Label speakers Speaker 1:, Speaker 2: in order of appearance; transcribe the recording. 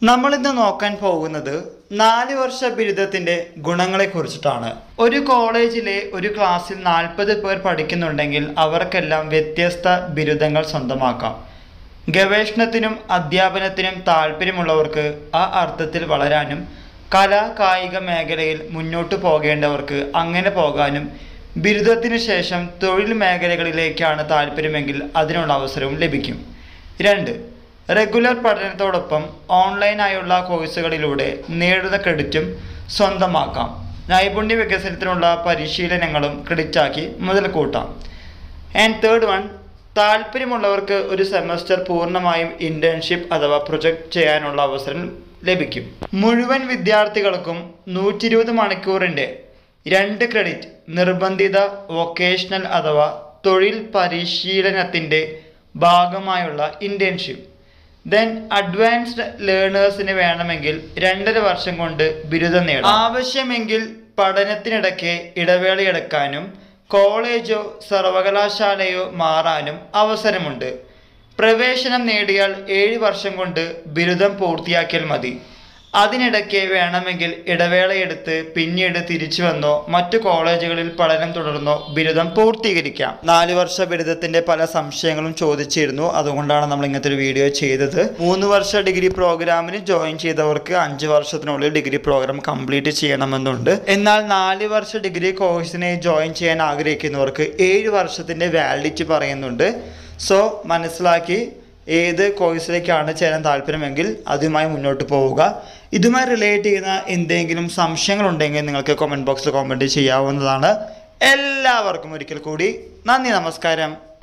Speaker 1: നമ്മളിന്ന് നോക്കാൻ പോകുന്നത് നാല് വർഷ ബിരുദത്തിന്റെ ഗുണങ്ങളെ കുറിച്ചിട്ടാണ് ഒരു കോളേജിലെ ഒരു ക്ലാസ്സിൽ നാൽപ്പത് പേർ പഠിക്കുന്നുണ്ടെങ്കിൽ അവർക്കെല്ലാം വ്യത്യസ്ത ബിരുദങ്ങൾ സ്വന്തമാക്കാം ഗവേഷണത്തിനും അധ്യാപനത്തിനും താല്പര്യമുള്ളവർക്ക് ആ അർത്ഥത്തിൽ വളരാനും കലാ കായിക മേഖലയിൽ മുന്നോട്ട് പോകേണ്ടവർക്ക് അങ്ങനെ പോകാനും ബിരുദത്തിന് ശേഷം തൊഴിൽ മേഖലകളിലേക്കാണ് താല്പര്യമെങ്കിൽ അതിനുള്ള അവസരവും ലഭിക്കും രണ്ട് റെഗുലർ പഠനത്തോടൊപ്പം ഓൺലൈനായുള്ള കോഴ്സുകളിലൂടെ നേടുന്ന ക്രെഡിറ്റും സ്വന്തമാക്കാം നൈപുണ്യ വികസനത്തിനുള്ള പരിശീലനങ്ങളും ക്രെഡിറ്റാക്കി മുതൽ കൂട്ടാം ആൻഡ് തേർഡ് വൺ താല്പര്യമുള്ളവർക്ക് ഒരു സെമസ്റ്റർ പൂർണ്ണമായും ഇൻറ്റേൺഷിപ്പ് അഥവാ പ്രൊജക്റ്റ് ചെയ്യാനുള്ള അവസരം ലഭിക്കും മുഴുവൻ വിദ്യാർത്ഥികൾക്കും നൂറ്റി ഇരുപത് മണിക്കൂറിൻ്റെ രണ്ട് ക്രെഡിറ്റ് നിർബന്ധിത വൊക്കേഷണൽ അഥവാ തൊഴിൽ പരിശീലനത്തിൻ്റെ ഭാഗമായുള്ള ഇൻറ്റേൺഷിപ്പ് ദെൻ അഡ്വാൻസ്ഡ് ലേണേഴ്സിന് വേണമെങ്കിൽ രണ്ടര വർഷം കൊണ്ട് ബിരുദം നേടാം ആവശ്യമെങ്കിൽ പഠനത്തിനിടയ്ക്ക് ഇടവേളയെടുക്കാനും കോളേജോ സർവകലാശാലയോ മാറാനും അവസരമുണ്ട് പ്രവേശനം നേടിയാൽ ഏഴ് വർഷം കൊണ്ട് ബിരുദം പൂർത്തിയാക്കിയാൽ മതി അതിനിടയ്ക്ക് വേണമെങ്കിൽ ഇടവേളയെടുത്ത് പിന്നീട് തിരിച്ചു വന്നോ മറ്റു കോളേജുകളിൽ പഠനം തുടർന്നോ ബിരുദം പൂർത്തീകരിക്കാം നാല് വർഷ ബിരുദത്തിന്റെ പല സംശയങ്ങളും ചോദിച്ചിരുന്നു അതുകൊണ്ടാണ് നമ്മൾ ഇങ്ങനത്തെ ഒരു വീഡിയോ ചെയ്തത് മൂന്ന് വർഷ ഡിഗ്രി പ്രോഗ്രാമിന് ജോയിൻ ചെയ്തവർക്ക് അഞ്ച് വർഷത്തിനുള്ളിൽ ഡിഗ്രി പ്രോഗ്രാം കംപ്ലീറ്റ് ചെയ്യണമെന്നുണ്ട് എന്നാൽ നാല് വർഷ ഡിഗ്രി കോഴ്സിനെ ജോയിൻ ചെയ്യാൻ ആഗ്രഹിക്കുന്നവർക്ക് ഏഴ് വർഷത്തിന്റെ വാലിഡിറ്റി പറയുന്നുണ്ട് സോ മനസ്സിലാക്കി ഏത് കോഴ്സിലേക്കാണ് ചേരാൻ താല്പര്യമെങ്കിൽ അതുമായി മുന്നോട്ട് പോവുക ഇതുമായി റിലേറ്റ് ചെയ്യുന്ന എന്തെങ്കിലും സംശയങ്ങളുണ്ടെങ്കിൽ നിങ്ങൾക്ക് കമൻറ്റ് ബോക്സിൽ കമൻറ്റ് ചെയ്യാവുന്നതാണ് എല്ലാവർക്കും ഒരിക്കൽ കൂടി നന്ദി നമസ്കാരം